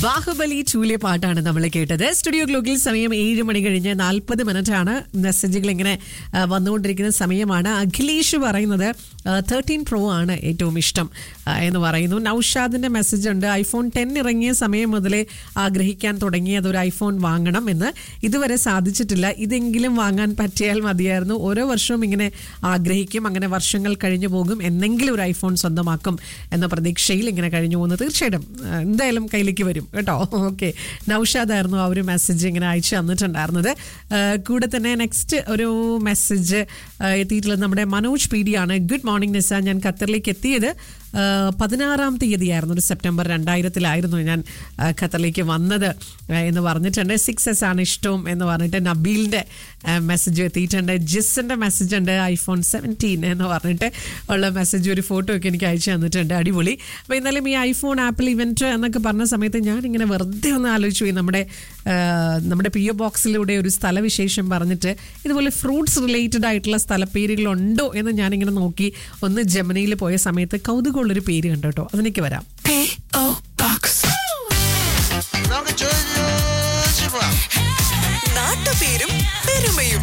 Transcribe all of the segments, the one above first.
ബാഹുബലി ചൂലിയ പാട്ടാണ് നമ്മൾ കേട്ടത് സ്റ്റുഡിയോ ഗ്ലോക്കിൽ സമയം ഏഴ് മണി കഴിഞ്ഞ് നാൽപ്പത് മിനിറ്റ് ആണ് മെസ്സേജുകൾ ഇങ്ങനെ ആ, വന്നുകൊണ്ടിരിക്കുന്ന സമയമാണ് അഖിലേഷ് പറയുന്നത് തേർട്ടീൻ പ്രോ ആണ് ഏറ്റവും ഇഷ്ടം ആ, എന്ന് പറയുന്നു നൌഷാദിന്റെ മെസ്സേജ് ഉണ്ട് ഐഫോൺ ടെൻ ഇറങ്ങിയ സമയം മുതലേ ആഗ്രഹിക്കാൻ തുടങ്ങിയത് ഒരു ഐഫോൺ വാങ്ങണം എന്ന് ഇതുവരെ സാധിച്ചിട്ടില്ല ഇതെങ്കിലും വാങ്ങാൻ പറ്റിയാൽ മതിയായിരുന്നു ഓരോ വർഷവും ഇങ്ങനെ ആഗ്രഹിക്കും അങ്ങനെ വർഷങ്ങൾ കഴിഞ്ഞു പോകും എന്നെങ്കിലും ഒരു ഐഫോൺ സ്വന്തമാക്കും എന്ന പ്രതീക്ഷയിൽ ഇങ്ങനെ കഴിഞ്ഞു പോകുന്നു തീർച്ചയായിട്ടും ആ, എന്തായാലും കയ്യിലേക്ക് വരും കേട്ടോ ഓക്കെ നൌഷാദായിരുന്നു ആ ഒരു മെസ്സേജ് ഇങ്ങനെ അയച്ചു തന്നിട്ടുണ്ടായിരുന്നത് ആ, കൂടെ തന്നെ നെക്സ്റ്റ് ഒരു മെസ്സേജ് എത്തിയിട്ടുള്ളത് നമ്മുടെ മനോജ് പി ഡി ആണ് ഗുഡ് മോർണിംഗ് നിസ ഞാൻ ഖത്തറിലേക്ക് എത്തിയത് ആ, പതിനാറാം തീയതിയായിരുന്നു ഒരു സെപ്റ്റംബർ രണ്ടായിരത്തിലായിരുന്നു ഞാൻ ആ, ഖത്തറിലേക്ക് വന്നത് ആ, എന്ന് പറഞ്ഞിട്ടുണ്ട് സിക്സ് എസ് ആണ് ഇഷ്ടവും എന്ന് പറഞ്ഞിട്ട് നബീലിൻ്റെ മെസ്സേജ് എത്തിയിട്ടുണ്ട് ജിസിൻ്റെ മെസ്സേജ് ഉണ്ട് ഐഫോൺ സെവൻറ്റീൻ എന്ന് പറഞ്ഞിട്ട് ഉള്ള മെസ്സേജ് ഒരു ഫോട്ടോ ഒക്കെ എനിക്ക് അയച്ചു തന്നിട്ടുണ്ട് അടിപൊളി അപ്പോൾ എന്നാലും ഈ ഐഫോൺ ആപ്പിൾ ഇവൻറ്റ് എന്നൊക്കെ പറഞ്ഞ സമയത്ത് ഞാനിങ്ങനെ വെറുതെ ഒന്ന് ആലോചിച്ചു പോയി നമ്മുടെ ആ, നമ്മുടെ പി ഒ ബോക്സിലൂടെ ഒരു സ്ഥലവിശേഷം പറഞ്ഞിട്ട് ഇതുപോലെ ഫ്രൂട്ട്സ് റിലേറ്റഡ് ആയിട്ടുള്ള സ്ഥലപ്പേരുകളുണ്ടോ എന്ന് ഞാനിങ്ങനെ നോക്കി ഒന്ന് ജമനയിൽ പോയ സമയത്ത് കൗതുകമുള്ളൊരു പേര് കണ്ടു കേട്ടോ അതിലേക്ക് വരാം P.O. Box. നമുക്ക് ചോദിച്ചു പോവാം നാട്ടുപേരും പെരുമയും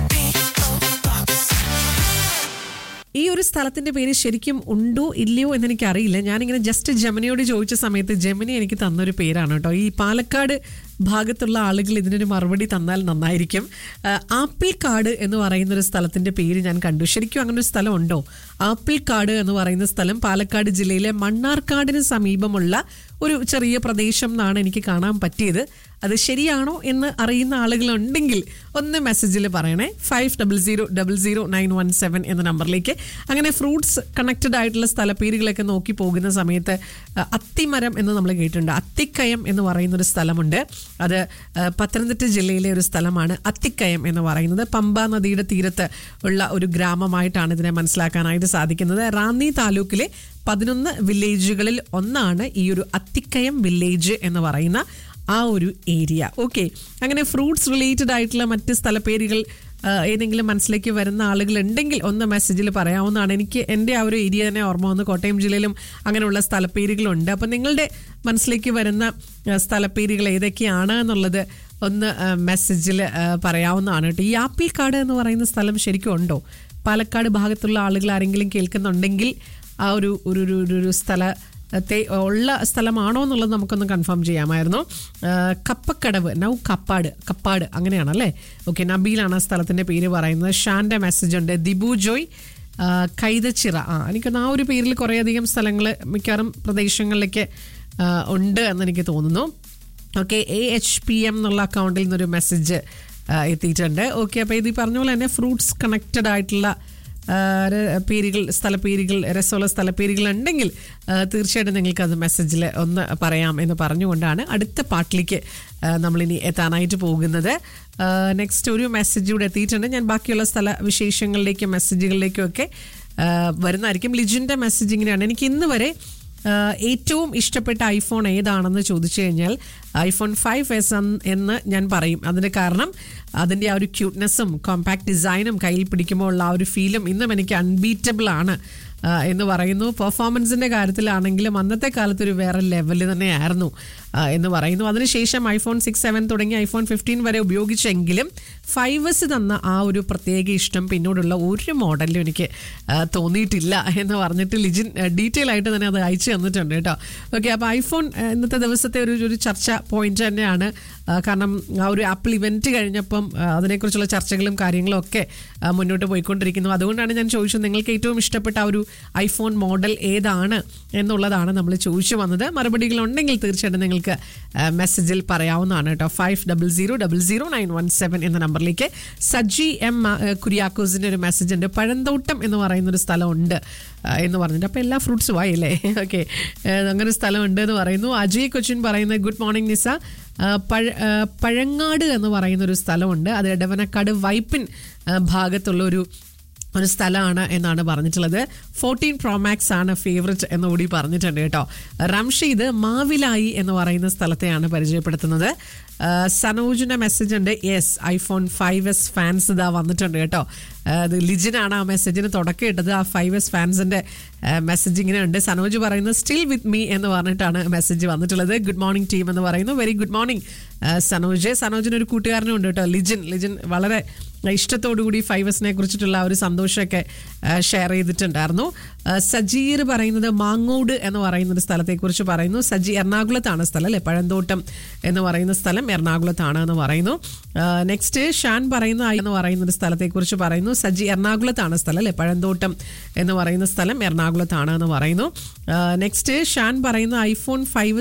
ഈ ഒരു സ്ഥലത്തിന്റെ പേര് ശരിക്കും ഉണ്ടോ ഇല്ലയോ എന്ന് എനിക്ക് അറിയില്ല ഞാനിങ്ങനെ ജസ്റ്റ് ജമിനിയോട് ചോദിച്ച സമയത്ത് ജമിനി എനിക്ക് തന്നൊരു പേരാണ് കേട്ടോ ഈ പാലക്കാട് ഭാഗത്തുള്ള ആളുകൾ ഇതിനൊരു മറുപടി തന്നാൽ നന്നായിരിക്കും ആ, ആപ്പിൾ കാട് എന്ന് പറയുന്ന ഒരു സ്ഥലത്തിന്റെ പേര് ഞാൻ കണ്ടു ശരിക്കും അങ്ങനെ ഒരു സ്ഥലം ഉണ്ടോ ആപ്പിൾ കാട് എന്ന് പറയുന്ന സ്ഥലം പാലക്കാട് ജില്ലയിലെ മണ്ണാർക്കാടിന് സമീപമുള്ള ഒരു ചെറിയ പ്രദേശം എന്നാണ് എനിക്ക് കാണാൻ പറ്റിയത് അത് ശരിയാണോ എന്ന് അറിയുന്ന ആളുകളുണ്ടെങ്കിൽ ഒന്ന് മെസ്സേജിൽ പറയണേ five double zero double zero nine one seven എന്ന നമ്പറിലേക്ക് അങ്ങനെ ഫ്രൂട്ട്സ് കണക്റ്റഡ് ആയിട്ടുള്ള സ്ഥലപ്പേരുകളൊക്കെ നോക്കി പോകുന്ന സമയത്ത് അഹ്, അത്തിമരം എന്ന് നമ്മൾ കേട്ടിട്ടുണ്ട് അത്തിക്കയം എന്ന് പറയുന്ന ഒരു സ്ഥലമുണ്ട് അത് അഹ്, പത്തനംതിട്ട ജില്ലയിലെ ഒരു സ്ഥലമാണ് അത്തിക്കയം എന്ന് പറയുന്നത് പമ്പ നദിയുടെ തീരത്ത് ഉള്ള ഒരു ഗ്രാമമായിട്ടാണ് ഇതിനെ മനസ്സിലാക്കാനായിട്ട് സാധിക്കുന്നത് റാന്നി താലൂക്കിലെ പതിനൊന്ന് വില്ലേജുകളിൽ ഒന്നാണ് ഈ ഒരു അത്തിക്കയം വില്ലേജ് എന്ന് പറയുന്ന ആ ഒരു ഏരിയ ഓക്കെ അങ്ങനെ ഫ്രൂട്ട്സ് റിലേറ്റഡ് ആയിട്ടുള്ള മറ്റ് സ്ഥലപ്പേരുകൾ ആ, ഏതെങ്കിലും മനസ്സിലേക്ക് വരുന്ന ആളുകൾ ഉണ്ടെങ്കിൽ ഒന്ന് മെസ്സേജിൽ പറയാവുന്നതാണ് എനിക്ക് എൻ്റെ ആ ഒരു ഏരിയ തന്നെ ഓർമ്മ വന്നു കോട്ടയം ജില്ലയിലും അങ്ങനെയുള്ള സ്ഥലപ്പേരുകളുണ്ട് അപ്പം നിങ്ങളുടെ മനസ്സിലേക്ക് വരുന്ന ആ, സ്ഥലപ്പേരുകൾ ഏതൊക്കെയാണ് എന്നുള്ളത് ഒന്ന് മെസ്സേജിൽ പറയാവുന്നതാണ് കേട്ടോ ഈ ആപ്പിൾക്കാട് എന്ന് പറയുന്ന സ്ഥലം ശരിക്കും ഉണ്ടോ പാലക്കാട് ഭാഗത്തുള്ള ആളുകൾ ആരെങ്കിലും കേൾക്കുന്നുണ്ടെങ്കിൽ ആ ഒരു ഒരു ഒരു ഒരു- ഒരു സ്ഥല ത്തെ ഉള്ള സ്ഥലമാണോ എന്നുള്ളത് നമുക്കൊന്ന് കൺഫേം ചെയ്യാമായിരുന്നു ആ, കപ്പക്കടവ് നൗ കപ്പാട് കപ്പാട് അങ്ങനെയാണല്ലേ ഓക്കെ നബീലാണ് ആ സ്ഥലത്തിൻ്റെ പേര് പറയുന്നത് ഷാൻ്റെ മെസ്സേജ് ഉണ്ട് ദിബു ജോയ് ആ, കൈതച്ചിറ ആ എനിക്കൊന്ന് ആ ഒരു പേരിൽ കുറേയധികം സ്ഥലങ്ങൾ മിക്കവാറും പ്രദേശങ്ങളിലേക്ക് ആ, ഉണ്ട് എന്നെനിക്ക് തോന്നുന്നു okay A H P M എന്നുള്ള അക്കൗണ്ടിൽ നിന്നൊരു മെസ്സേജ് എത്തിയിട്ടുണ്ട് ഓക്കെ അപ്പോൾ ഇത് ഈ പറഞ്ഞ പോലെ തന്നെ ഫ്രൂട്ട്സ് കണക്റ്റഡ് ആയിട്ടുള്ള ആ, ര- പേരുകൾ സ്ഥലപ്പേരുകൾ രസമുള്ള സ്ഥലപ്പേരുകൾ ഉണ്ടെങ്കിൽ ആ, തീർച്ചയായിട്ടും നിങ്ങൾക്ക് അത് മെസ്സേജിൽ ഒന്ന് പറയാം എന്ന് പറഞ്ഞുകൊണ്ടാണ് അടുത്ത പാട്ടിലേക്ക് ആ, നമ്മളിനി എത്താനായിട്ട് പോകുന്നത് നെക്സ്റ്റ് ഒരു മെസ്സേജ് കൂടെ എത്തിയിട്ടുണ്ട് ഞാൻ ബാക്കിയുള്ള സ്ഥല വിശേഷങ്ങളിലേക്കും മെസ്സേജുകളിലേക്കും ഒക്കെ ആ, വരുന്നതായിരിക്കും ലിജിൻ്റെ മെസ്സേജ് ഇങ്ങനെയാണ് എനിക്ക് ഇന്ന് വരെ ആഹ് ഏറ്റവും ഇഷ്ടപ്പെട്ട ഐഫോൺ ഏതാണെന്ന് ചോദിച്ചു കഴിഞ്ഞാൽ ഐഫോൺ ഫൈവ് എസ് എന്ന് ഞാൻ പറയും അതിന് കാരണം അതിൻ്റെ ആ ഒരു ക്യൂട്ട്നെസ്സും കോമ്പാക്ട് ഡിസൈനും കയ്യിൽ പിടിക്കുമ്പോൾ ഉള്ള ആ ഒരു ഫീലും ഇന്നും എനിക്ക് അൺബീറ്റബിൾ ആണ് ആഹ് എന്ന് പറയുന്നു പെർഫോമൻസിൻ്റെ കാര്യത്തിലാണെങ്കിലും അന്നത്തെ കാലത്ത് ഒരു വേറെ ലെവല് തന്നെയായിരുന്നു ആഹ് എന്ന് പറയുന്നു അതിനുശേഷം ഐഫോൺ സിക്സ് സെവൻ തുടങ്ങി ഐഫോൺ ഫിഫ്റ്റീൻ വരെ ഉപയോഗിച്ചെങ്കിലും ഫൈവ് എസ് തന്ന ആ ഒരു പ്രത്യേക ഇഷ്ടം പിന്നോടുള്ള ഒരു മോഡലിലും എനിക്ക് ആഹ് തോന്നിയിട്ടില്ല എന്ന് പറഞ്ഞിട്ട് ലിജിൻ ഡീറ്റെയിൽ ആയിട്ട് തന്നെ അത് അയച്ചു തന്നിട്ടുണ്ട് കേട്ടോ ഓക്കെ അപ്പോൾ ഐഫോൺ ആഹ് ഇന്നത്തെ ദിവസത്തെ ഒരു ഒരു ചർച്ച പോയിന്റ് തന്നെയാണ് ആഹ് കാരണം ആ ഒരു ആപ്പിൾ ഇവന്റ് കഴിഞ്ഞപ്പം ആഹ് അതിനെക്കുറിച്ചുള്ള ചർച്ചകളും കാര്യങ്ങളും ഒക്കെ ആഹ് മുന്നോട്ട് പോയിക്കൊണ്ടിരിക്കുന്നു അതുകൊണ്ടാണ് ഞാൻ ചോദിച്ചത് നിങ്ങൾക്ക് ഏറ്റവും ഇഷ്ടപ്പെട്ട ആ ഒരു ഐഫോൺ മോഡൽ ഏതാണ് എന്നുള്ളതാണ് നമ്മൾ ചോദിച്ചു വന്നത് മറുപടികൾ ഉണ്ടെങ്കിൽ തീർച്ചയായിട്ടും നിങ്ങൾക്ക് ആഹ് മെസ്സേജിൽ പറയാവുന്നതാണ് കേട്ടോ five double zero double zero nine one seven എന്ന നമ്പറിലേക്ക് സജി എം ആഹ് കുര്യാക്കോസിൻ്റെ ഒരു മെസ്സേജ് ഉണ്ട് പഴന്തോട്ടം എന്ന് പറയുന്ന ഒരു സ്ഥലമുണ്ട് ആഹ് എന്ന് പറഞ്ഞിട്ട് അപ്പോൾ എല്ലാ ഫ്രൂട്ട്സും ആയി അല്ലേ ഓക്കെ അങ്ങനെ ഒരു സ്ഥലമുണ്ട് എന്ന് പറയുന്നു അജയ് കൊച്ചിൻ പറയുന്നത് ഗുഡ് മോർണിംഗ് നിസ ആ, പഴ ആ, പഴങ്ങാട് എന്ന് പറയുന്ന ഒരു സ്ഥലമുണ്ട് അത് എടവനക്കാട് വൈപ്പിൻ ആ, ഭാഗത്തുള്ള ഒരു ഒരു സ്ഥലമാണ് എന്നാണ് പറഞ്ഞിട്ടുള്ളത് ഫോർട്ടീൻ പ്രോമാക്സ് ആണ് ഫേവററ്റ് എന്ന് കൂടി പറഞ്ഞിട്ടുണ്ട് കേട്ടോ റംഷീദ് മാവിലായി എന്ന് പറയുന്ന സ്ഥലത്തെയാണ് പരിചയപ്പെടുത്തുന്നത് ആ, സനോജിന്റെ മെസ്സേജ് ഉണ്ട് yes iPhone five S fans ഇതാ വന്നിട്ടുണ്ട് കേട്ടോ ആ, അത് ലിജിനാണ് ആ മെസ്സേജിന് തുടക്കം ഇട്ടത് ആ ഫൈവ് എസ് ഫാൻസിന്റെ മെസ്സേജ് ഇങ്ങനെ ഉണ്ട് സനോജ് പറയുന്നത് സ്റ്റിൽ വിത്ത് മീ എന്ന് പറഞ്ഞിട്ടാണ് മെസ്സേജ് വന്നിട്ടുള്ളത് ഗുഡ് മോർണിംഗ് ടീം എന്ന് പറയുന്നു വെരി ഗുഡ് മോർണിംഗ് സനോജ് സനോജിന് ഒരു കൂട്ടുകാരനും ഉണ്ട് കേട്ടോ ലിജിൻ ലിജിൻ വളരെ ഇഷ്ടത്തോടു കൂടി ഫൈവസിനെ കുറിച്ചിട്ടുള്ള ആ ഒരു സന്തോഷമൊക്കെ ഷെയർ ചെയ്തിട്ടുണ്ടായിരുന്നു ആ, സജീർ പറയുന്നത് മാങ്ങോട് എന്ന് പറയുന്ന ഒരു സ്ഥലത്തെക്കുറിച്ച് പറയുന്നു സജി എറണാകുളത്താണ് സ്ഥലം അല്ലേ പഴന്തോട്ടം എന്ന് പറയുന്ന സ്ഥലം എറണാകുളത്താണ് എന്ന് പറയുന്നു നെക്സ്റ്റ് ഷാൻ പറയുന്ന ആ എന്ന് പറയുന്ന ഒരു സ്ഥലത്തെക്കുറിച്ച് പറയുന്നു സജി എറണാകുളത്താണ് സ്ഥലം അല്ലേ പഴന്തോട്ടം എന്ന് പറയുന്ന സ്ഥലം എറണാകുളത്താണ് എന്ന് പറയുന്നു നെക്സ്റ്റ് ഷാൻ പറയുന്ന ഐഫോൺ ഫൈവ്